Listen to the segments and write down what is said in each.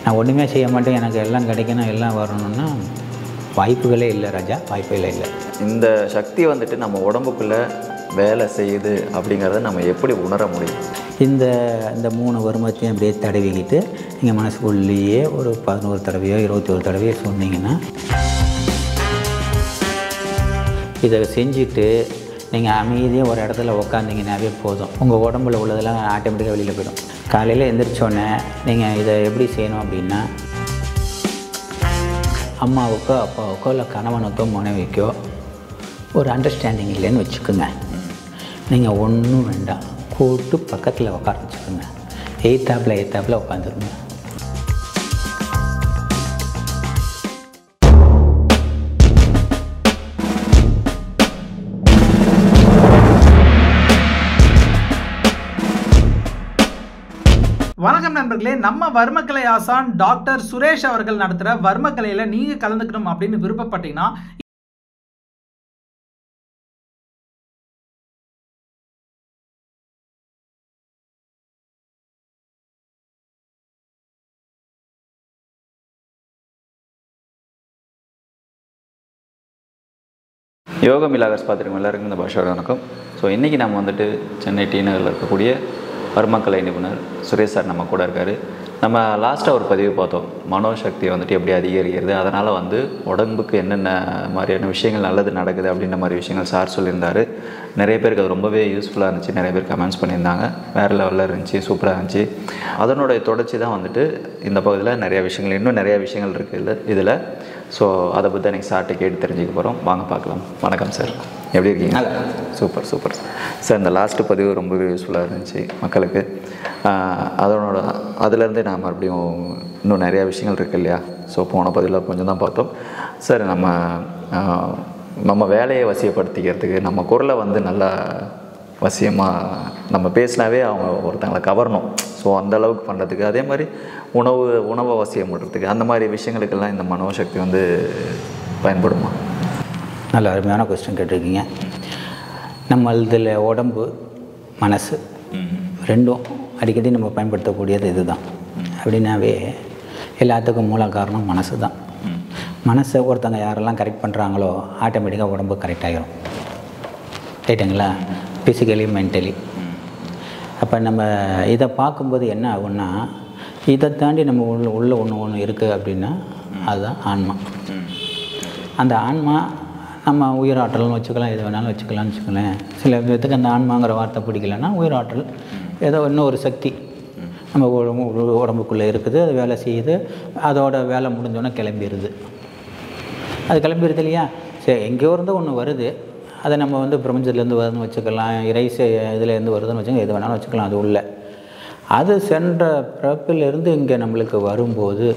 நான் ஒன்றுமே செய்ய மாட்டேன் எனக்கு எல்லாம் கிடைக்கணும் எல்லாம் வரணும்னா வாய்ப்புகளே இல்லை ராஜா வாய்ப்புகளே இல்லை இந்த சக்தி வந்துட்டு நம்ம உடம்புக்குள்ளே வேலை செய்யுது அப்படிங்கிறத நம்ம எப்படி உணர முடியும் இந்த இந்த மூணு வருமத்தையும் அப்படியே தடவிக்கிட்டு நீங்கள் மனசுக்குள்ளேயே ஒரு பதினோரு தடவையோ இருபத்தி ஒரு தடவையோ சொன்னீங்கன்னா இதை செஞ்சுட்டு நீங்கள் அமைதியாக ஒரு இடத்துல உக்காந்தீங்கன்னாவே போதும் உங்கள் உடம்புல உள்ளதெல்லாம் ஆட்டோமேட்டிக்காக வெளியில் போயிடும் காலையில் எந்திரிச்சோன்னே நீங்கள் இதை எப்படி செய்யணும் அப்படின்னா அம்மாவுக்கோ அப்பாவுக்கோ இல்லை கணவனுக்கோ மனைவிக்கோ ஒரு அண்டர்ஸ்டாண்டிங் இல்லைன்னு வச்சுக்கோங்க நீங்கள் ஒன்றும் வேண்டாம் கூட்டு பக்கத்தில் உட்கார வச்சுக்கோங்க எய்த்தாப்பில் எய்த்தாப்பில் உட்காந்துருங்க வணக்கம் நண்பர்களே நம்ம வர்மக்கலை ஆசான் டாக்டர் சுரேஷ் அவர்கள் நடத்துகிற வர்மக்கலையில் நீங்கள் கலந்துக்கணும் அப்படின்னு விருப்பப்பட்டீங்கன்னா யோக மிலாகர்ஸ் பார்த்துருக்கோம் எல்லாருக்கும் இந்த பாஷோட வணக்கம் ஸோ இன்றைக்கி நம்ம வந்துட்டு சென்னை டி நகரில் இருக்கக்கூடிய வர்மக்கலை நிபுணர் சுரேஷ் சார் நம்ம கூட இருக்கார் நம்ம லாஸ்ட்டாக ஒரு பதிவு பார்த்தோம் மனோசக்தியை வந்துட்டு எப்படி அதிகரிக்கிறது அதனால் வந்து உடம்புக்கு என்னென்ன மாதிரியான விஷயங்கள் நல்லது நடக்குது அப்படின்ற மாதிரி விஷயங்கள் சார் சொல்லியிருந்தார் நிறைய பேருக்கு அது ரொம்பவே யூஸ்ஃபுல்லாக இருந்துச்சு நிறைய பேர் கமெண்ட்ஸ் பண்ணியிருந்தாங்க வேறு லெவலில் இருந்துச்சு சூப்பராக இருந்துச்சு அதனுடைய தொடர்ச்சி தான் வந்துட்டு இந்த பகுதியில் நிறைய விஷயங்கள் இன்னும் நிறைய விஷயங்கள் இருக்குது இதில் இதில் ஸோ அதை பற்றி எனக்கு சார்ட்டை கேட்டு தெரிஞ்சுக்க போகிறோம் வாங்க பார்க்கலாம் வணக்கம் சார் எப்படி இருக்கீங்க சூப்பர் சூப்பர் சார் இந்த லாஸ்ட்டு பதிவு ரொம்பவே யூஸ்ஃபுல்லாக இருந்துச்சு மக்களுக்கு ஆஹ் அதனோட அதுலேருந்தே நான் மறுபடியும் இன்னும் நிறையா விஷயங்கள் இருக்கு இல்லையா ஸோ போன பதிவில் கொஞ்சம் தான் பார்த்தோம் சார் நம்ம ஆஹ் நம்ம வேலையை வசியப்படுத்திக்கிறதுக்கு நம்ம குரலை வந்து நல்லா வசியமாக நம்ம பேசினாவே அவங்க ஒருத்தங்களை கவரணும் ஸோ அந்த அளவுக்கு பண்ணுறதுக்கு அதே மாதிரி உணவு உணவை வசியம் பண்ணுறதுக்கு அந்த மாதிரி விஷயங்களுக்கெல்லாம் இந்த மனோசக்தி வந்து பயன்படுமா நல்ல அருமையான கொஸ்டின் கேட்டிருக்கீங்க நம்ம இதில் உடம்பு மனசு ரெண்டும் அடிக்கடி நம்ம பயன்படுத்தக்கூடியது இதுதான் அப்படின்னாவே எல்லாத்துக்கும் மூல காரணம் மனசு தான் மனசை ஒருத்தங்க யாரெல்லாம் கரெக்ட் பண்ணுறாங்களோ ஆட்டோமேட்டிக்காக உடம்பு கரெக்ட் ஆகிரும் ரைட்டுங்களா ஃபிசிக்கலி மென்டலி அப்போ நம்ம இதை பார்க்கும்போது என்ன ஆகும்னா இதை தாண்டி நம்ம உள்ள உள்ள ஒன்று ஒன்று இருக்குது அப்படின்னா அதுதான் ஆன்மா அந்த ஆன்மா நம்ம உயிராற்றல்னு வச்சுக்கலாம் எது வேணாலும் வச்சுக்கலாம்னு வச்சுக்கலேன் சில பேர்த்துக்கு அந்த ஆன்மாங்கிற வார்த்தை பிடிக்கலன்னா உயிராற்றல் ஏதோ இன்னும் ஒரு சக்தி நம்ம உடம்பு உடம்புக்குள்ளே இருக்குது அது வேலை செய்யுது அதோட வேலை முடிஞ்சோன்னே கிளம்பிடுது அது கிளம்பிடுது இல்லையா சரி எங்கேயோ இருந்து ஒன்று வருது அதை நம்ம வந்து பிரபஞ்சத்துலேருந்து வருதுன்னு வச்சுக்கலாம் இறைச இதுலேருந்து வருதுன்னு வச்சுக்கோங்க எது வேணாலும் வச்சுக்கலாம் அது உள்ள அது சென்ற பிறப்பிலிருந்து இங்கே நம்மளுக்கு வரும்போது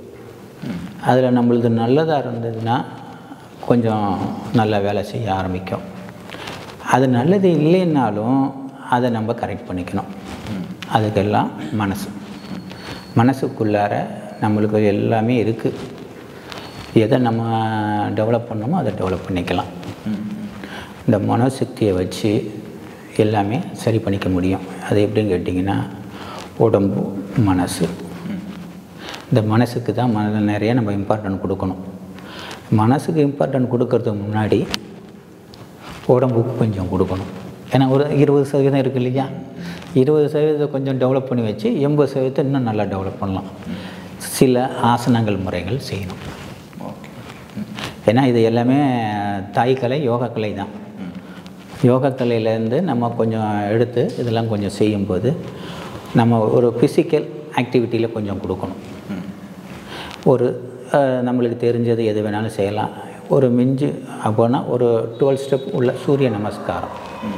அதில் நம்மளது நல்லதாக இருந்ததுன்னா கொஞ்சம் நல்ல வேலை செய்ய ஆரம்பிக்கும் அது நல்லது இல்லைன்னாலும் அதை நம்ம கரெக்ட் பண்ணிக்கணும் அதுக்கெல்லாம் மனசு மனசுக்குள்ளார நம்மளுக்கு எல்லாமே இருக்குது எதை நம்ம டெவலப் பண்ணணுமோ அதை டெவலப் பண்ணிக்கலாம் இந்த மனோசக்தியை வச்சு எல்லாமே சரி பண்ணிக்க முடியும் அது எப்படின்னு கேட்டிங்கன்னா உடம்பு மனசு இந்த மனசுக்கு தான் மன நிறைய நம்ம இம்பார்ட்டன்ட் கொடுக்கணும் மனசுக்கு இம்பார்ட்டன்ட் கொடுக்கறதுக்கு முன்னாடி உடம்புக்கு கொஞ்சம் கொடுக்கணும் ஏன்னா ஒரு இருபது சதவீதம் இருக்குது இல்லையா இருபது சதவீதத்தை கொஞ்சம் டெவலப் பண்ணி வச்சு எண்பது சதவீதத்தை இன்னும் நல்லா டெவலப் பண்ணலாம் சில ஆசனங்கள் முறைகள் செய்யணும் ஏன்னா இது எல்லாமே தாய்க்கலை யோகக்கலை தான் யோகக்கலையிலேருந்து நம்ம கொஞ்சம் எடுத்து இதெல்லாம் கொஞ்சம் செய்யும்போது நம்ம ஒரு ஃபிசிக்கல் ஆக்டிவிட்டியில் கொஞ்சம் கொடுக்கணும் ஒரு அஹ், நம்மளுக்கு தெரிஞ்சது எது வேணாலும் செய்யலாம் ஒரு மிஞ்சு அப்போனா ஒரு டுவெல் ஸ்டெப் உள்ள சூரிய நமஸ்காரம்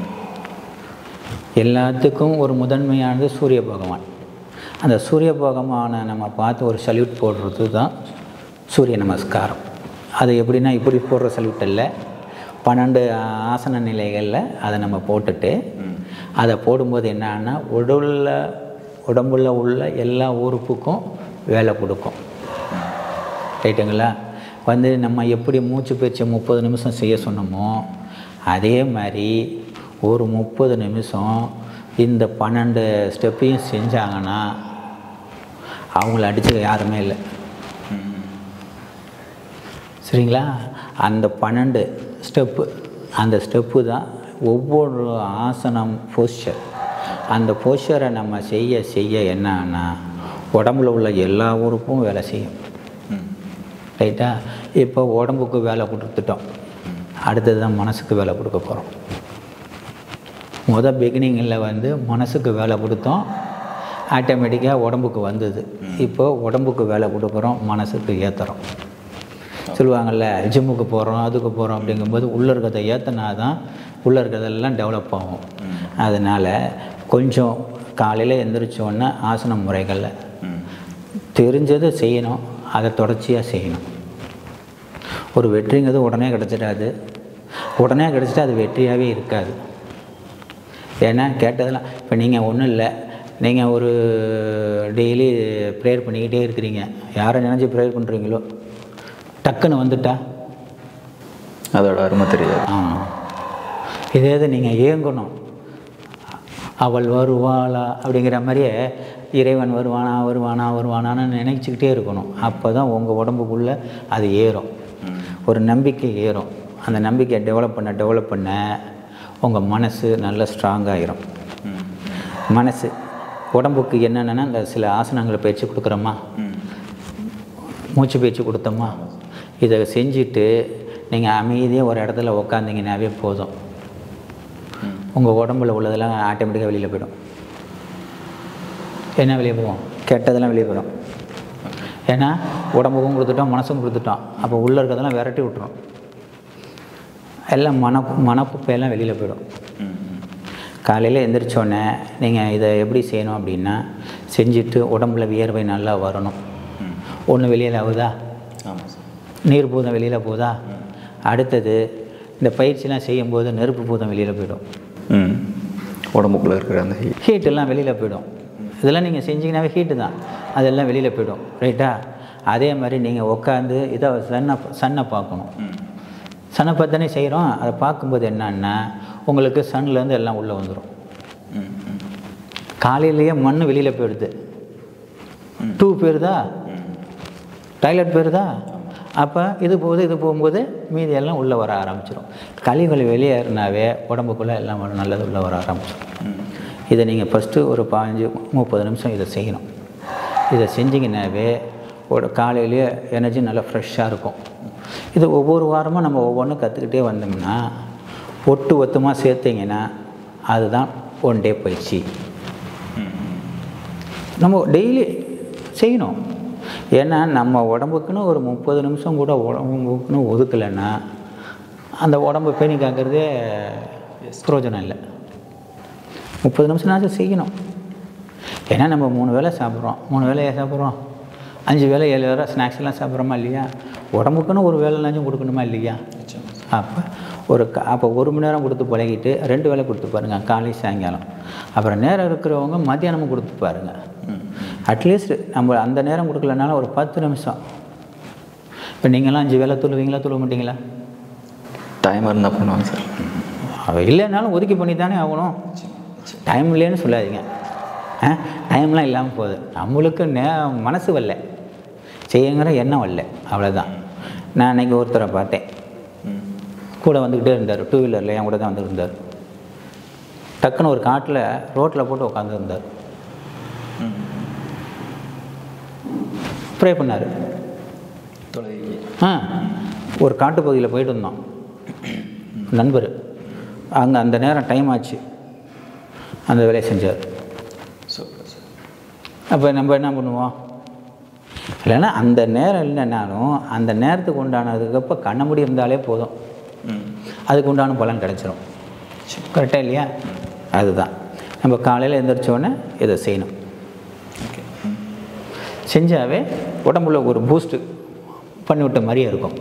எல்லாத்துக்கும் ஒரு முதன்மையானது சூரிய பகவான் அந்த சூரிய பகவானை நம்ம பார்த்து ஒரு சல்யூட் போடுறது தான் சூரிய நமஸ்காரம் அது எப்படின்னா இப்படி போடுற சல்யூட் இல்லை பன்னெண்டு ஆசன நிலைகளில் அதை நம்ம போட்டுட்டு அதை போடும்போது என்னன்னா உடலில் உடம்புல உள்ள எல்லா உறுப்புக்கும் வேலை கொடுக்கும் ரைட்டுங்களா வந்து நம்ம எப்படி மூச்சு பயிற்சி முப்பது நிமிஷம் செய்ய சொன்னோமோ அதே மாதிரி ஒரு முப்பது நிமிஷம் இந்த பன்னெண்டு ஸ்டெப்பையும் செஞ்சாங்கன்னா அவங்கள அடிச்சுக்க யாருமே இல்லை சரிங்களா அந்த பன்னெண்டு ஸ்டெப்பு அந்த ஸ்டெப்பு தான் ஒவ்வொரு ஆசனம் போஸ்டர் அந்த போஸ்டரை நம்ம செய்ய செய்ய என்னன்னா உடம்புல உள்ள எல்லா உறுப்பும் வேலை செய்யும் ரைட்டா இப்போ உடம்புக்கு வேலை கொடுத்துட்டோம் அடுத்தது தான் மனசுக்கு வேலை கொடுக்க போகிறோம் முத பிகினிங்கில் வந்து மனசுக்கு வேலை கொடுத்தோம் ஆட்டோமேட்டிக்காக உடம்புக்கு வந்தது இப்போ உடம்புக்கு வேலை கொடுக்குறோம் மனசுக்கு ஏற்றுறோம் சொல்லுவாங்கள்ல ஜிம்முக்கு போகிறோம் அதுக்கு போகிறோம் அப்படிங்கும்போது உள்ளே இருக்கிறத ஏற்றினா தான் உள்ளே இருக்கிறதெல்லாம் டெவலப் ஆகும் அதனால் கொஞ்சம் காலையில் எந்திரிச்சோன்னே ஆசன முறைகளில் தெரிஞ்சதை செய்யணும் அதை தொடர்ச்சியாக செய்யணும் ஒரு வெற்றிங்கிறது உடனே கிடச்சிடாது உடனே கிடச்சிட்டா அது வெற்றியாகவே இருக்காது ஏன்னா கேட்டதெல்லாம் இப்போ நீங்கள் ஒன்றும் இல்லை நீங்கள் ஒரு டெய்லி ப்ரேயர் பண்ணிக்கிட்டே இருக்கிறீங்க யாரை நினச்சி ப்ரேயர் பண்ணுறீங்களோ டக்குன்னு வந்துட்டா அதோட அருமை தெரியாது ஆ இதே இது நீங்கள் ஏங்கணும் அவள் வருவாளா அப்படிங்கிற மாதிரியே இறைவன் வருவானா வருவானா வருவானான்னு நினைச்சிக்கிட்டே இருக்கணும் அப்போ தான் உங்கள் உடம்புக்குள்ளே அது ஏறும் ஒரு நம்பிக்கை ஏறும் அந்த நம்பிக்கையை டெவலப் பண்ண டெவலப் பண்ண உங்கள் மனசு நல்லா ஸ்ட்ராங்காகிரும் மனசு உடம்புக்கு என்னென்னா இந்த சில ஆசனங்களை பயிற்சி கொடுக்குறோமா மூச்சு பயிற்சி கொடுத்தோமா இதை செஞ்சுட்டு நீங்கள் அமைதியாக ஒரு இடத்துல உக்காந்தீங்கன்னாவே போதும் உங்கள் உடம்புல உள்ளதெல்லாம் ஆட்டோமேட்டிக்காக வெளியில் போயிடும் என்ன வெளியே போகும் கெட்டதெல்லாம் வெளியே போயிடும் ஏன்னா உடம்புக்கும் கொடுத்துட்டோம் மனசும் கொடுத்துட்டோம் அப்போ உள்ளே இருக்கிறதெல்லாம் விரட்டி விட்டுரும் எல்லாம் மன மனக்குப்பையெல்லாம் வெளியில் போயிடும் காலையில் எந்திரிச்சோடனே நீங்கள் இதை எப்படி செய்யணும் அப்படின்னா செஞ்சுட்டு உடம்புல வியர்வை நல்லா வரணும் ஒன்று வெளியில் ஆகுதா ஆமாம் சார் நீர் பூதம் வெளியில் போகுதா அடுத்தது இந்த பயிற்சிலாம் செய்யும்போது நெருப்பு பூதம் வெளியில் போயிடும் ம் உடம்புக்குள்ளே இருக்கிற அந்த ஹீட் ஹீட் எல்லாம் வெளியில் போயிடும் இதெல்லாம் நீங்கள் செஞ்சீங்கன்னாவே ஹீட்டு தான் அதெல்லாம் வெளியில் போயிடும் ரைட்டா அதே மாதிரி நீங்கள் உட்காந்து இதை சன்னை சன்னை பார்க்கணும் சன்னை பார்த்தானே செய்கிறோம் அதை பார்க்கும்போது என்னன்னா உங்களுக்கு சன்லேருந்து எல்லாம் உள்ளே வந்துடும் காலையிலேயே மண் வெளியில் போயிடுது டூ போயிருதா டாய்லெட் போயிருதா அப்போ இது போகுது இது போகும்போது மீதி எல்லாம் உள்ளே வர ஆரம்பிச்சிடும் கழிவுகள் வெளியேறினாவே உடம்புக்குள்ளே எல்லாம் வர- நல்லது உள்ளே வர ஆரம்பிச்சிடும் இதை நீங்கள் ஃபஸ்ட்டு ஒரு பதினஞ்சு முப்பது நிமிஷம் இதை செய்யணும் இதை செஞ்சீங்கன்னாவே ஒரு காலையிலேயே எனர்ஜி நல்லா ஃப்ரெஷ்ஷாக இருக்கும் இது ஒவ்வொரு வாரமும் நம்ம ஒவ்வொன்றும் கற்றுக்கிட்டே வந்தோம்னா ஒட்டு ஒத்தமாக சேர்த்தீங்கன்னா அதுதான் ஒன் டே பயிற்சி நம்ம டெய்லி செய்யணும் ஏன்னா நம்ம உடம்புக்குன்னு ஒரு முப்பது நிமிஷம் கூட உடம்புக்குன்னு ஒதுக்கலைன்னா அந்த உடம்பு பேணி காக்கிறதே பிரயோஜனம் இல்லை முப்பது நிமிஷம்னாச்சும் செய்யணும் ஏன்னா நம்ம மூணு வேளை சாப்பிட்றோம் மூணு வேலையை சாப்பிட்றோம் அஞ்சு வேளை ஏழு வேளை ஸ்நாக்ஸ் எல்லாம் சாப்பிட்றோமா இல்லையா உடம்புக்குன்னு ஒரு வேலைனாச்சும் கொடுக்கணுமா இல்லையா அப்போ ஒரு க- அப்போ ஒரு மணி நேரம் கொடுத்து பழகிட்டு ரெண்டு வேளை கொடுத்து பாருங்கள் காலை சாயங்காலம் அப்புறம் நேரம் இருக்கிறவங்க மத்தியானமும் கொடுத்து பாருங்கள் அட்லீஸ்ட் நம்ம அந்த நேரம் கொடுக்கலனாலும் ஒரு பத்து நிமிஷம் இப்போ நீங்களாம் அஞ்சு வேளை துழுவீங்களா துழுவ மாட்டீங்களா டைம் இருந்தால் பண்ணுவாங்க சார் அவ இல்லைனாலும் ஒதுக்கி பண்ணி தானே ஆகணும் டைம் இல்லைன்னு சொல்லாதீங்க ஆ டைம்லாம் இல்லாமல் போகுது நம்மளுக்கு நே மனசு வரல செய்யுங்கிற எண்ணம் வரல அவ்வளோதான் நான் அன்றைக்கி ஒருத்தரை பார்த்தேன் கூட வந்துக்கிட்டே இருந்தார் டூ வீலரில் என் கூட தான் வந்துட்டு இருந்தார் டக்குன்னு ஒரு காட்டில் ரோட்டில் போட்டு உட்காந்துருந்தார் ப்ரே பண்ணார் தொலைவி ஆ ஒரு காட்டுப்பகுதியில் போயிட்டு இருந்தோம் நண்பர் அங்கே அந்த நேரம் டைம் ஆச்சு அந்த வேலையை செஞ்சார் சூப்பர் சார் அப்போ நம்ம என்ன பண்ணுவோம் இல்லைன்னா அந்த நேரம் இல்லைனாலும் அந்த நேரத்துக்கு உண்டானதுக்கப்போ கண்ண முடி இருந்தாலே போதும் ம் அதுக்கு உண்டான பலன் கிடச்சிரும் கரெக்டாக இல்லையா அதுதான் நம்ம காலையில் எழுந்திரிச்ச உடனே இதை செய்யணும் ஓகே செஞ்சாவே உடம்புல ஒரு பூஸ்ட்டு பண்ணிவிட்ட மாதிரியே இருக்கும்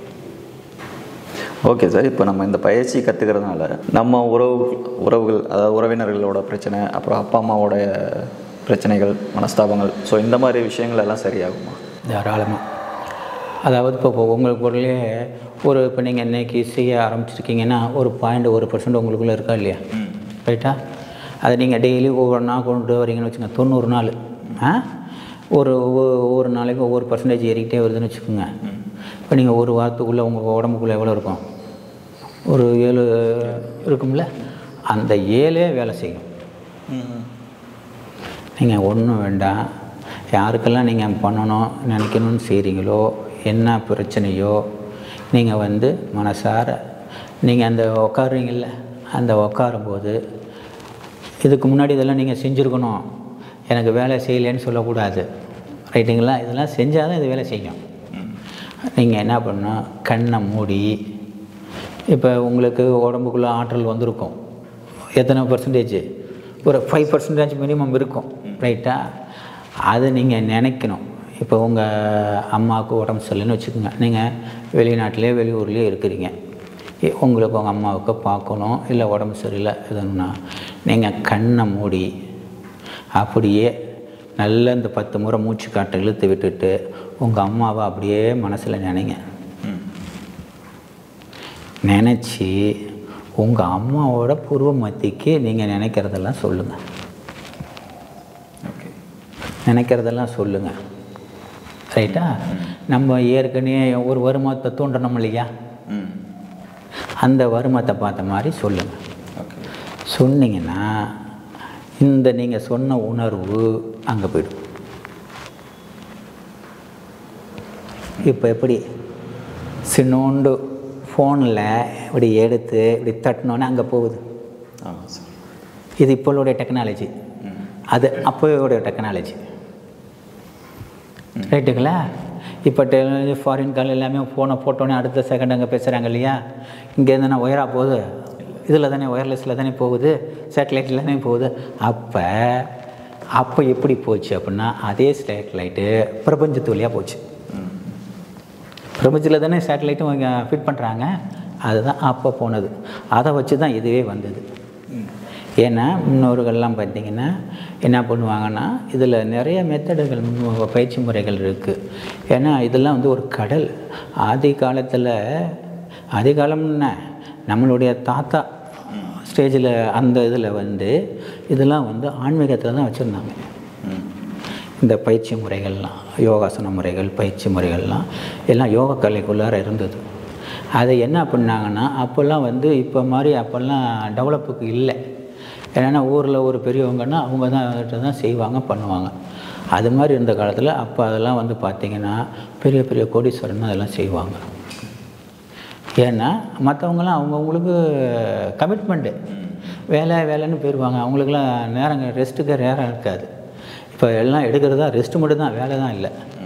ஓகே சார் இப்போ நம்ம இந்த பயிற்சி கற்றுக்கிறதுனால நம்ம உறவு உறவுகள் அதாவது உறவினர்களோட பிரச்சனை அப்புறம் அப்பா அம்மாவோட பிரச்சனைகள் மனஸ்தாபங்கள் ஸோ இந்த மாதிரி விஷயங்கள் எல்லாம் சரியாகுமா தாராளமாக அதாவது இப்போ இப்போ உங்களுக்கு பொருளே ஒரு இப்போ நீங்கள் இன்னைக்கு செய்ய ஆரம்பிச்சிருக்கீங்கன்னா ஒரு பாயிண்ட் ஒரு பர்சன்ட் உங்களுக்குள்ளே இருக்கா இல்லையா ரைட்டா அதை நீங்கள் டெய்லி ஒவ்வொரு நாள் கொண்டு வரீங்கன்னு வச்சுங்க தொண்ணூறு நாள் ஆ ஒரு ஒவ்வொரு ஒவ்வொரு நாளைக்கு ஒவ்வொரு பர்சன்டேஜ் ஏறிக்கிட்டே வருதுன்னு வச்சுக்கோங்க இப்போ நீங்கள் ஒரு வாரத்துக்குள்ளே உங்கள் உடம்புக்குள்ளே எவ்வளோ இருக்கும் ஒரு ஏழு இருக்கும்ல அந்த ஏழே வேலை செய்யும் நீங்கள் ஒன்றும் வேண்டாம் யாருக்கெல்லாம் நீங்கள் பண்ணணும் நினைக்கணும்னு செய்கிறீங்களோ என்ன பிரச்சனையோ நீங்கள் வந்து மனசார நீங்கள் அந்த உட்காருறீங்கள அந்த உட்காரும்போது இதுக்கு முன்னாடி இதெல்லாம் நீங்கள் செஞ்சுருக்கணும் எனக்கு வேலை செய்யலைன்னு சொல்லக்கூடாது ரைட்டுங்களா இதெல்லாம் செஞ்சால் தான் இது வேலை செய்யும் நீங்கள் என்ன பண்ணணும் கண்ணை மூடி இப்போ உங்களுக்கு உடம்புக்குள்ளே ஆற்றல் வந்திருக்கும் எத்தனை பர்சன்டேஜ் ஒரு ஃபைவ் பர்சன்டேஜ் மினிமம் இருக்கும் ரைட்டா அதை நீங்கள் நினைக்கணும் இப்போ உங்கள் அம்மாவுக்கு உடம்பு சரியில்லைன்னு வச்சுக்கோங்க நீங்கள் வெளிநாட்டிலே வெளியூர்லேயே இருக்கிறீங்க இ- உங்களுக்கு உங்கள் அம்மாவுக்கு பார்க்கணும் இல்லை உடம்பு சரியில்லை எதுன்னா நீங்கள் கண்ணை மூடி அப்படியே நல்ல இந்த பத்து முறை மூச்சு காற்றை இழுத்து விட்டுட்டு உங்கள் அம்மாவை அப்படியே மனசில் நினைங்க நினச்சி உங்கள் அம்மாவோட பூர்வ மத்திக்கு நீங்கள் நினைக்கிறதெல்லாம் சொல்லுங்கள் ஓகே நினைக்கிறதெல்லாம் சொல்லுங்கள் ரைட்டா நம்ம ஏற்கனவே ஒரு வருமானத்தை தூண்டணும் இல்லையா ம் அந்த வருமத்தை பார்த்த மாதிரி சொல்லுங்கள் ஓகே சொன்னீங்கன்னா இந்த நீங்கள் சொன்ன உணர்வு அங்கே போயிடும் இப்போ எப்படி சின்னோண்டு ஃபோனில் இப்படி எடுத்து இப்படி தட்டினோன்னே அங்கே போகுது ஆமாம் சார் இது இப்போளுடைய டெக்னாலஜி அது அப்போயோடைய டெக்னாலஜி ரைட்டுங்களா இப்போ டெக்னாலஜி ஃபாரின் கால் எல்லாமே ஃபோனை போட்டோன்னே அடுத்த செகண்ட் அங்கே பேசுகிறாங்க இல்லையா இங்கேருந்து நான் ஒயராக போகுது இதில் தானே ஒயர்லெஸில் தானே போகுது சேட்டலைட்டில் தானே போகுது அப்போ அப்போ எப்படி போச்சு அப்படின்னா அதே சேட்டலைட்டு பிரபஞ்சத்து வழியாக போச்சு பிரபஞ்சத்தில் தானே சேட்டலைட்டும் ஃபிட் பண்ணுறாங்க அதுதான் அப்போ போனது அதை வச்சு தான் இதுவே வந்தது ஏன்னா முன்னோர்கள்லாம் பார்த்தீங்கன்னா என்ன பண்ணுவாங்கன்னா இதில் நிறைய மெத்தடுகள் மு- பயிற்சி முறைகள் இருக்குது ஏன்னா இதெல்லாம் வந்து ஒரு கடல் ஆதி காலத்தில் ஆதி காலம்னா நம்மளுடைய தாத்தா ஸ்டேஜில் அந்த இதில் வந்து இதெல்லாம் வந்து ஆன்மீகத்தில் தான் வச்சுருந்தாங்க இந்த பயிற்சி முறைகள்லாம் யோகாசன முறைகள் பயிற்சி முறைகள்லாம் எல்லாம் யோக கலைக்குள்ளார இருந்தது அதை என்ன பண்ணாங்கன்னா அப்போல்லாம் வந்து இப்போ மாதிரி அப்போல்லாம் டெவலப்புக்கு இல்லை ஏன்னா ஊரில் ஒரு பெரியவங்கன்னா அவங்க தான் அவர்கிட்ட தான் செய்வாங்க பண்ணுவாங்க அது மாதிரி இருந்த காலத்தில் அப்போ அதெல்லாம் வந்து பார்த்திங்கன்னா பெரிய பெரிய கோடீஸ்வரன் அதெல்லாம் செய்வாங்க ஏன்னா மற்றவங்களாம் அவங்கவுங்களுக்கு கமிட்மெண்ட்டு வேலை வேலைன்னு போயிடுவாங்க அவங்களுக்குலாம் நேரம் ரெஸ்ட்டுக்கு நேரம் இருக்காது இப்போ எல்லாம் எடுக்கிறதா ரெஸ்ட் மட்டும் தான் வேலை தான் இல்லை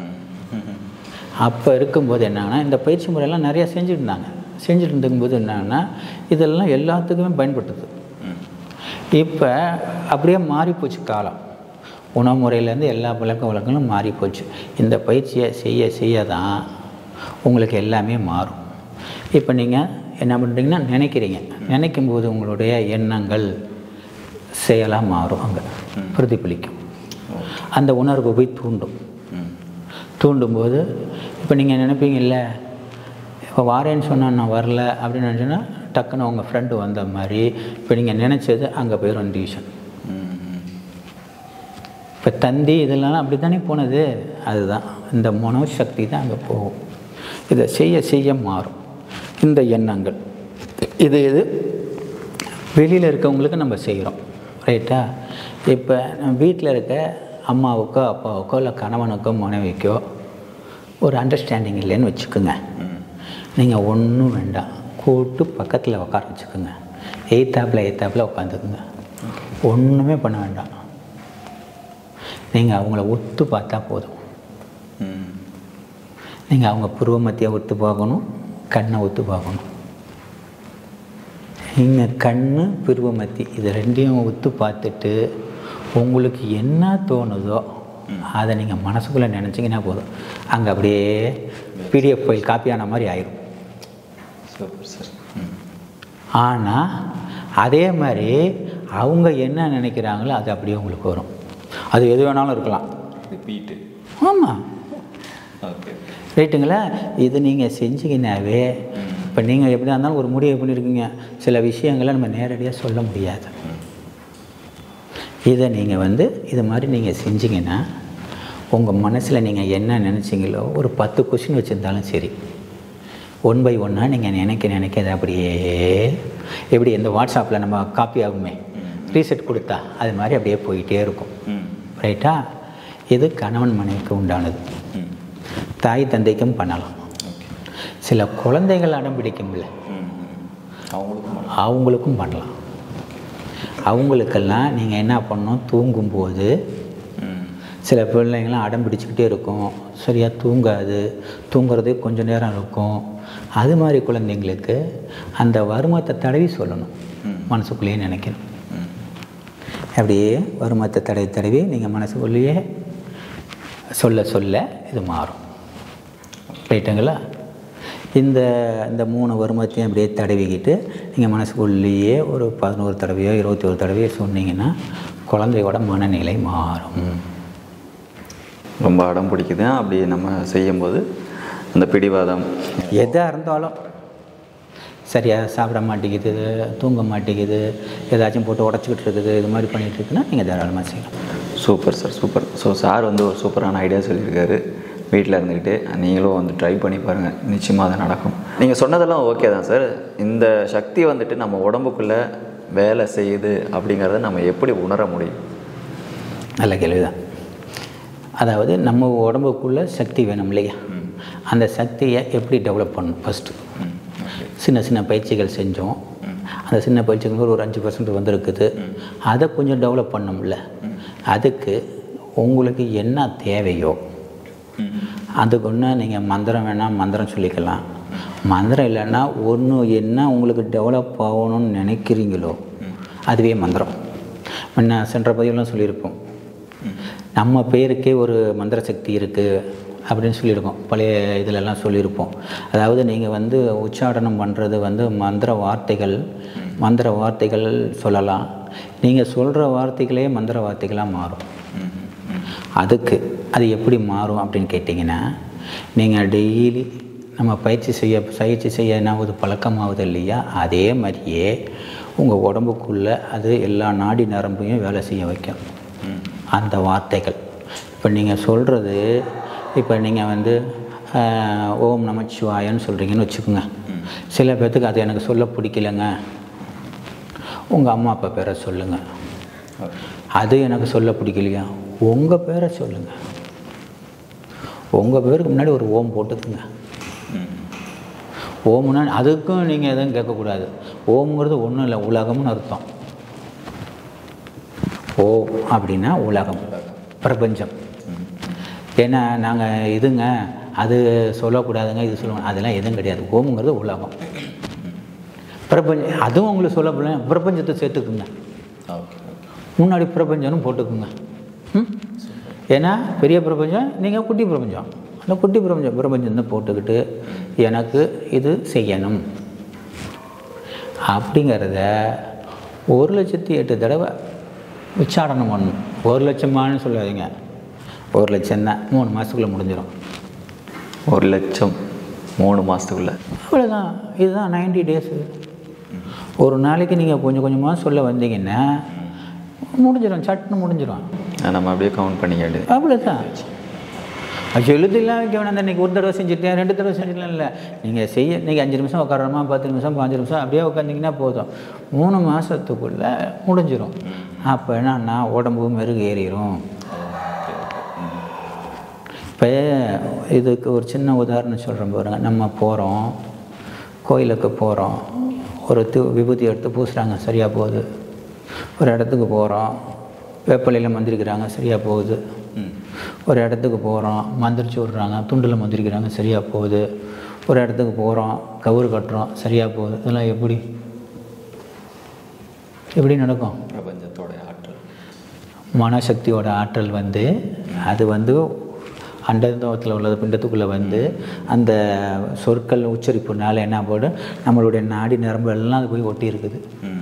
அப்போ இருக்கும்போது என்னன்னா இந்த பயிற்சி முறையெல்லாம் நிறைய செஞ்சுட்டு இருந்தாங்க செஞ்சுட்டு இருக்கும்போது என்னன்னா இதெல்லாம் எல்லாத்துக்குமே பயன்படுத்துது இப்போ அப்படியே மாறிப்போச்சு காலம் உணவு முறையிலேருந்து எல்லா பழக்க வழக்கங்களும் மாறிப்போச்சு இந்த பயிற்சியை செய்ய செய்ய தான் உங்களுக்கு எல்லாமே மாறும் இப்போ நீங்கள் என்ன பண்ணுறீங்கன்னா நினைக்கிறீங்க நினைக்கும் போது உங்களுடைய எண்ணங்கள் செயலாக மாறும் அங்கே பிரதிபலிக்கும் அந்த உணர்வு போய் தூண்டும் தூண்டும்போது இப்போ நீங்கள் நினைப்பீங்கல்ல இப்போ வாரேன்னு சொன்னால் நான் வரல அப்படின்னு நினச்சோன்னா டக்குன்னு உங்கள் ஃப்ரெண்டு வந்த மாதிரி இப்போ நீங்கள் நினச்சது அங்கே போயிடும் டிவிஷன் இப்போ தந்தி இதெல்லாம் அப்படி தானே போனது அதுதான் இந்த மனோசக்தி தான் அங்கே போகும் இதை செய்ய செய்ய மாறும் இந்த எண்ணங்கள் இது இது வெளியில் இருக்கவங்களுக்கு நம்ம செய்கிறோம் ரைட்டா இப்போ வீட்டில் இருக்க அம்மாவுக்கோ அப்பாவுக்கோ இல்லை கணவனுக்கோ மனைவிக்கோ ஒரு அண்டர்ஸ்டாண்டிங் இல்லைன்னு வச்சுக்கோங்க நீங்கள் ஒன்றும் வேண்டாம் கூட்டு பக்கத்தில் உட்கார வச்சுக்கோங்க எய்த்தாப்பில் எய்த்தாப்பில் உட்காந்துக்குங்க ஒன்றுமே பண்ண வேண்டாம் நீங்கள் அவங்கள ஒத்து பார்த்தா போதும் நீங்கள் அவங்க புருவ மத்தியை ஒத்து பார்க்கணும் கண்ணை ஒத்து பார்க்கணும் நீங்கள் கண்ணு புருவ மத்தி இது ரெண்டையும் ஒத்து பார்த்துட்டு உங்களுக்கு என்ன தோணுதோ அதை நீங்கள் மனசுக்குள்ளே நினச்சிங்கன்னா போதும் அங்கே அப்படியே பிடிஎஃப் ஃபைல் காப்பியான மாதிரி ஆயிரும் சூப்பர் சார் ஆனால் அதே மாதிரி அவங்க என்ன நினைக்கிறாங்களோ அது அப்படியே உங்களுக்கு வரும் அது எது வேணாலும் இருக்கலாம் ரிப்பீட்டு ஆமாம் ஓகே ரைட்டுங்களா இது நீங்கள் செஞ்சீங்கன்னாவே இப்போ நீங்கள் எப்படியா இருந்தாலும் ஒரு முடிவு பண்ணியிருக்கீங்க சில விஷயங்களை நம்ம நேரடியாக சொல்ல முடியாது இதை நீங்கள் வந்து இது மாதிரி நீங்கள் செஞ்சீங்கன்னா உங்கள் மனசில் நீங்கள் என்ன நினச்சிங்களோ ஒரு பத்து கொஷின் வச்சுருந்தாலும் சரி ஒன் பை ஒன்னாக நீங்கள் நினைக்க நினைக்க அது அப்படியே எப்படி இந்த வாட்ஸ்அப்பில் நம்ம காப்பி ஆகுமே ரீசெட் கொடுத்தா அது மாதிரி அப்படியே போயிட்டே இருக்கும் ம் ரைட்டா இது கணவன் மனைவிக்கு உண்டானது ம் தாய் தந்தைக்கும் பண்ணலாம் ஓகே சில குழந்தைகள் அடம் பிடிக்கும்ல ம் அவங்களுக்கும் பண்ணலாம். அவங்களுக்கும் பண்ணலாம் அவங்களுக்கெல்லாம் நீங்கள் என்ன பண்ணணும் தூங்கும்போது ம் சில பிள்ளைங்களாம் அடம் பிடிச்சிக்கிட்டே இருக்கும் சரியாக தூங்காது தூங்குறது கொஞ்சம் நேரம் இருக்கும் அது மாதிரி குழந்தைங்களுக்கு அந்த வருமத்தை தடவி சொல்லணும் ம். மனசுக்குள்ளேயே நினைக்கணும் ம் அப்படியே வருமத்தை தடவி தடவி நீங்கள் மனசுக்குள்ளேயே சொல்ல சொல்ல இது மாறும் ரைட்டுங்களா இந்த இந்த மூணு வருமத்தையும் அப்படியே தடவிக்கிட்டு நீங்கள் மனசுக்குள்ளேயே ஒரு பதினோரு தடவையோ இருபத்தி ஒரு தடவையோ சொன்னீங்கன்னா குழந்தையோட மனநிலை மாறும் ரொம்ப அடம் பிடிக்குது அப்படி நம்ம செய்யும்போது அந்த பிடிவாதம் எதாக இருந்தாலும் சரியாக சாப்பிட மாட்டேங்குது தூங்க மாட்டேங்குது ஏதாச்சும் போட்டு உடச்சிக்கிட்டு இருக்குது இது மாதிரி பண்ணிகிட்டு இருக்குன்னா நீங்கள் தாராளமாக செய்யலாம் super sir super so sir வந்து ஒரு சூப்பரான ஐடியா சொல்லியிருக்காரு வீட்டில் இருந்துக்கிட்டு நீங்களும் வந்து ட்ரை பண்ணி பாருங்கள் நிச்சயமாக அது நடக்கும் நீங்கள் சொன்னதெல்லாம் ஓகே தான் சார் இந்த சக்தி வந்துட்டு நம்ம உடம்புக்குள்ளே வேலை செய்யுது அப்படிங்கிறத நம்ம எப்படி உணர முடியும் நல்ல கேள்வி தான் அதாவது நம்ம உடம்புக்குள்ளே சக்தி வேணும் இல்லையா அந்த சக்தியை எப்படி டெவலப் பண்ணணும் ஃபஸ்ட்டு ம் ஓகே சின்ன சின்ன பயிற்சிகள் செஞ்சோம் அந்த சின்ன பயிற்சிகள் ஒரு அஞ்சு பர்சன்ட் வந்திருக்குது அதை கொஞ்சம் டெவலப் பண்ணோம்ல அதுக்கு உங்களுக்கு என்ன தேவையோ அதுக்கு ஒன்று நீங்கள் மந்திரம் வேணால் மந்திரம் சொல்லிக்கலாம் மந்திரம் இல்லைன்னா ஒன்று என்ன உங்களுக்கு டெவலப் ஆகணும்னு நினைக்கிறீங்களோ அதுவே மந்திரம் முன்ன சென்ற பதிவுலாம் சொல்லியிருப்போம் நம்ம பேருக்கே ஒரு மந்திர சக்தி இருக்குது அப்படின்னு சொல்லியிருக்கோம் பழைய இதிலெல்லாம் சொல்லியிருப்போம் அதாவது நீங்கள் வந்து உச்சாடனம் பண்ணுறது வந்து மந்திர வார்த்தைகள் மந்திர வார்த்தைகள் சொல்லலாம் நீங்கள் சொல்கிற வார்த்தைகளே மந்திர வார்த்தைகளாக மாறும் அதுக்கு அது எப்படி மாறும் அப்படின்னு கேட்டிங்கன்னா நீங்கள் டெய்லி நம்ம பயிற்சி செய்ய பயிற்சி செய்ய என்ன ஆகுது பழக்கமாகுது இல்லையா அதே மாதிரியே உங்கள் உடம்புக்குள்ளே அது எல்லா நாடி நரம்பையும் வேலை செய்ய வைக்கும் அந்த வார்த்தைகள் இப்போ நீங்கள் சொல்கிறது இப்போ நீங்கள் வந்து ஆஹ், ஓம் நமச்சிவாயன்னு சொல்கிறீங்கன்னு வச்சுக்கோங்க சில பேர்த்துக்கு அது எனக்கு சொல்ல பிடிக்கலங்க உங்கள் அம்மா அப்பா பேரை சொல்லுங்கள் அது எனக்கு சொல்ல பிடிக்கலையா உங்கள் பேரை சொல்லுங்கள் உங்கள் பேருக்கு முன்னாடி ஒரு ஓம் போட்டுக்குங்க ஓம்னா அதுக்கும் நீங்கள் எதுவும் கேட்கக்கூடாது ஓம்ங்கிறது ஒன்றும் இல்லை உலகம்னு அர்த்தம் ஓம் அப்படின்னா உலகம் பிரபஞ்சம் ஏன்னா நாங்கள் இதுங்க அது சொல்லக்கூடாதுங்க இது சொல்லுவாங்க அதெல்லாம் எதுவும் கிடையாது ஓம்ங்கிறது உலகம் பிரபஞ்சம் அதுவும் உங்களுக்கு சொல்ல பிரபஞ்சத்தை சேர்த்துக்குங்க ஓகே ஓகே முன்னாடி பிரபஞ்சம்னு போட்டுக்குங்க ம்? ஏன்னா பெரிய பிரபஞ்சம் நீங்கள் குட்டி பிரபஞ்சம் அந்த குட்டி பிரபஞ்சம் பிரபஞ்சம் தான் போட்டுக்கிட்டு எனக்கு இது செய்யணும் அப்படிங்கிறத ஒரு லட்சத்தி எட்டு தடவை உச்சாரணம் பண்ணணும் ஒரு லட்சமானு சொல்லாதீங்க ஒரு லட்சம் தான் மூணு மாதத்துக்குள்ளே முடிஞ்சிடும் ஒரு லட்சம் மூணு மாதத்துக்குள்ளே அவ்வளோதான் இதுதான் 90 டேஸு ஒரு நாளைக்கு நீங்கள் கொஞ்சம் கொஞ்சமாக சொல்ல வந்தீங்கன்னா முடிஞ்சிடும் சட்டுன்னு முடிஞ்சிடும் நம்ம அப்படியே கவுண்ட் பண்ணிக்காட்டு அவ்வளோதான் அது எழுதிலாம் வைக்க வேணாம் இன்றைக்கி ஒரு தடவை செஞ்சுட்டேன் ரெண்டு தடவை செஞ்சுக்கலாம் இல்லை நீங்கள் செய்ய நீங்கள் அஞ்சு நிமிஷம் உட்காரமா பத்து நிமிஷம் பாஞ்சு நிமிஷம் அப்படியே உட்காந்திங்கன்னா போதும் மூணு மாதத்துக்குள்ளே முடிஞ்சிடும் அப்போ என்னன்னா உடம்பு மெருகு ஏறிடும் இப்போ இதுக்கு ஒரு சின்ன உதாரணம் சொல்கிறேன் பாருங்க நம்ம போகிறோம் கோயிலுக்கு போகிறோம் ஒரு து விபூதி எடுத்து பூசுகிறாங்க சரியாக போகுது ஒரு இடத்துக்கு போகிறோம் வேப்பலையில் மந்திரிக்கிறாங்க சரியாக போகுது ஒரு இடத்துக்கு போகிறோம் மந்திரிச்சு விட்றாங்க துண்டில் மந்திரிக்கிறாங்க சரியாக போகுது ஒரு இடத்துக்கு போகிறோம் கவுறு கட்டுறோம் சரியாக போகுது இதெல்லாம் எப்படி எப்படி நடக்கும் பிரபஞ்சத்தோட ஆற்றல் மனசக்தியோட ஆற்றல் வந்து அது வந்து அண்டத்தில் உள்ளது பிண்டத்துக்குள்ளே வந்து அந்த சொற்கள் உச்சரிப்புனால என்ன போடும் நம்மளுடைய நாடி நரம்பு எல்லாம் அது போய் ஒட்டி இருக்குது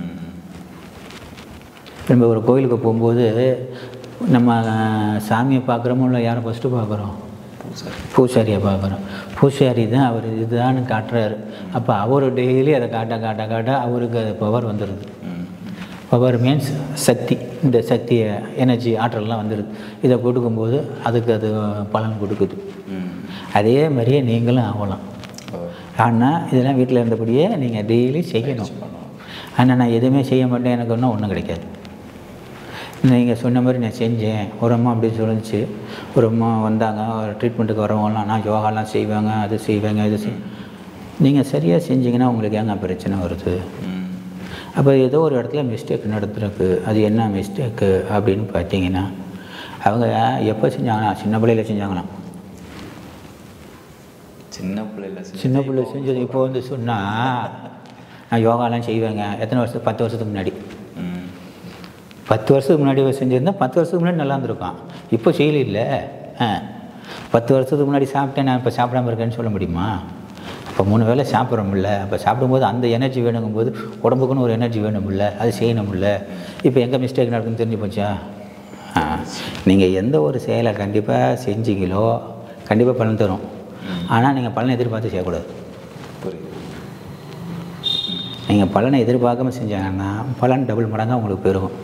நம்ம ஒரு கோயிலுக்கு போகும்போது நம்ம சாமியை பார்க்குறோமோ இல்லை யாரை ஃபஸ்ட்டு பார்க்குறோம் பூசாரியை பார்க்குறோம் பூசாரி தான் அவர் இதுதான்னு காட்டுறாரு அப்போ அவர் டெய்லி அதை காட்ட காட்ட காட்ட அவருக்கு அது பவர் வந்துடுது பவர் மீன்ஸ் சக்தி இந்த சக்தியை எனர்ஜி ஆற்றல்லாம் வந்துடுது இதை கொடுக்கும்போது அதுக்கு அது பலன் கொடுக்குது அதே மாதிரியே நீங்களும் ஆகலாம் ஆனால் இதெல்லாம் வீட்டில் இருந்தபடியே நீங்கள் டெய்லி செய்யணும் ஆனால் நான் எதுவுமே செய்ய மாட்டேன் எனக்கு ஒன்றும் ஒன்றும் கிடைக்காது நீங்கள் சொன்ன மாதிரி நான் செஞ்சேன் ஒரு அம்மா அப்படி சொல்லிச்சு ஒரு அம்மா வந்தாங்க ஒரு ட்ரீட்மெண்ட்டுக்கு வரவங்களாம் நான் யோகாலாம் செய்வாங்க அது செய்வாங்க இது செய் நீங்கள் சரியாக செஞ்சீங்கன்னா உங்களுக்கு ஏங்க பிரச்சனை வருது அப்போ ஏதோ ஒரு இடத்துல மிஸ்டேக் நடந்திருக்கு அது என்ன மிஸ்டேக்கு அப்படின்னு பார்த்தீங்கன்னா அவங்க எப்போ செஞ்சாங்கன்னா சின்ன பிள்ளையில செஞ்சாங்களாம் சின்ன பிள்ளைல செஞ்சு- சின்ன பிள்ளை செஞ்சது இப்போ வந்து சொன்னால் நான் யோகாலாம் செய்வேங்க எத்தனை வருஷத்துக்கு பத்து வருஷத்துக்கு முன்னாடி ம். பத்து வருஷத்துக்கு முன்னாடி செஞ்சுருந்தா பத்து வருஷத்துக்கு முன்னாடி நல்லா இருந்திருக்கான் இப்போ செய்யல ஆ பத்து வருஷத்துக்கு முன்னாடி சாப்பிட்டேன் நான் இப்போ சாப்பிடாம இருக்கேன்னு சொல்ல முடியுமா இப்போ மூணு வேளை சாப்பிட்றோம்ல அப்போ சாப்பிடும்போது அந்த எனர்ஜி வேணுங்கும்போது உடம்புக்குன்னு ஒரு எனர்ஜி வேணும்ல அது செய்யணும்ல இப்போ எங்கே மிஸ்டேக் நடக்குன்னு தெரிஞ்சு போச்சா ஆ நீங்கள் எந்த ஒரு செயலை கண்டிப்பாக செஞ்சீங்களோ கண்டிப்பாக பலன் தரும் ஆனால் நீங்கள் பலனை எதிர்பார்த்து செய்யக்கூடாது புரியுது நீங்கள் பலனை எதிர்பார்க்காம செஞ்சாங்கன்னா பலன் டபுள் மடங்காக உங்களுக்கு பெருகும்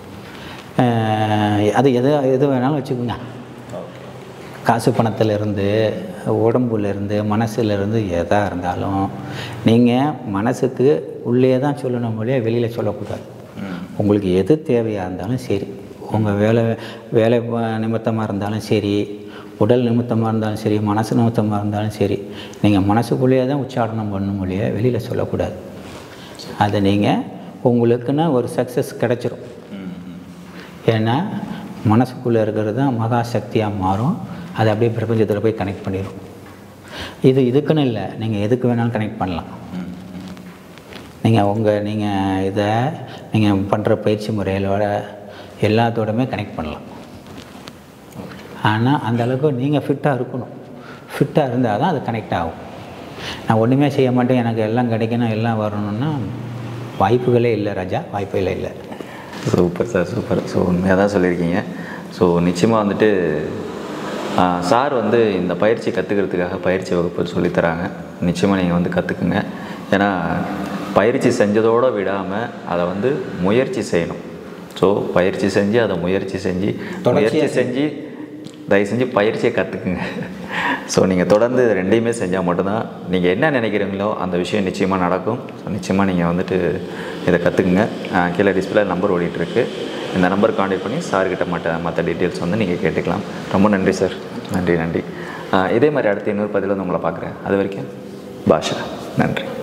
அஹ் அது எது எது வேணாலும் வச்சுக்கோங்க ஓகே காசு பணத்திலேருந்து உடம்புலேருந்து மனசுலேருந்து எதாக இருந்தாலும் நீங்கள் மனசுக்கு உள்ளே தான் சொல்லணும் மொழியாக வெளியில் சொல்லக்கூடாது உங்களுக்கு எது தேவையாக இருந்தாலும் சரி உங்கள் வேலை வேலை நிமித்தமாக இருந்தாலும் சரி உடல் நிமித்தமாக இருந்தாலும் சரி மனசு நிமித்தமாக இருந்தாலும் சரி நீங்கள் மனசுக்குள்ளேயே தான் உச்சாரணம் பண்ணணும் மொழியை வெளியில் சொல்லக்கூடாது அதை நீங்கள் உங்களுக்குன்னு ஒரு சக்ஸஸ் கிடச்சிரும் ஏன்னா மனசுக்குள்ளே இருக்கிறது தான் மகா சக்தியாக மாறும் அது அப்படியே பிரபஞ்சத்தில் போய் கனெக்ட் பண்ணிடும் இது இதுக்குன்னு இல்லை நீங்கள் எதுக்கு வேணாலும் கனெக்ட் பண்ணலாம் நீங்கள் உங்கள் நீங்கள் இதை நீங்கள் பண்ணுற பயிற்சி முறைகளோட எல்லாத்தோடமே கனெக்ட் பண்ணலாம் ஆனால் அந்த அளவுக்கு நீங்கள் ஃபிட்டாக இருக்கணும் ஃபிட்டாக இருந்தால் தான் அது கனெக்ட் ஆகும் நான் ஒன்றுமே செய்ய மாட்டேன் எனக்கு எல்லாம் கிடைக்கணும் எல்லாம் வரணும்னா வாய்ப்புகளே இல்லை ராஜா வாய்ப்புகளே இல்லை சூப்பர் சார் சூப்பர் ஸோ உண்மையாக தான் சொல்லியிருக்கீங்க ஸோ நிச்சயமாக வந்துட்டு ஆ, சார் வந்து இந்த பயிற்சி கற்றுக்கிறதுக்காக பயிற்சி வகுப்பு சொல்லித்தராங்க நிச்சயமாக நீங்கள் வந்து கற்றுக்குங்க ஏன்னா பயிற்சி செஞ்சதோடு விடாமல் அதை வந்து முயற்சி செய்யணும் ஸோ பயிற்சி செஞ்சு அதை முயற்சி செஞ்சு முயற்சி செஞ்சு தயவு செஞ்சு பயிற்சியை கற்றுக்குங்க ஸோ நீங்கள் தொடர்ந்து இது ரெண்டையுமே செஞ்சால் மட்டும்தான் நீங்கள் என்ன நினைக்கிறீங்களோ அந்த விஷயம் நிச்சயமாக நடக்கும் ஸோ நிச்சயமாக நீங்கள் வந்துட்டு இதை கற்றுக்குங்க கீழே டிஸ்பிளே நம்பர் ஓடிட்டுருக்கு இந்த நம்பர் காண்டாக்ட் பண்ணி சார்கிட்ட மற்ற மற்ற டீட்டெயில்ஸ் வந்து நீங்கள் கேட்டுக்கலாம் ரொம்ப நன்றி சார் நன்றி நன்றி ஆஹ் இதே மாதிரி அடுத்த இன்னொரு பதில் வந்து உங்களை பார்க்குறேன் அது வரைக்கும் பாஷா நன்றி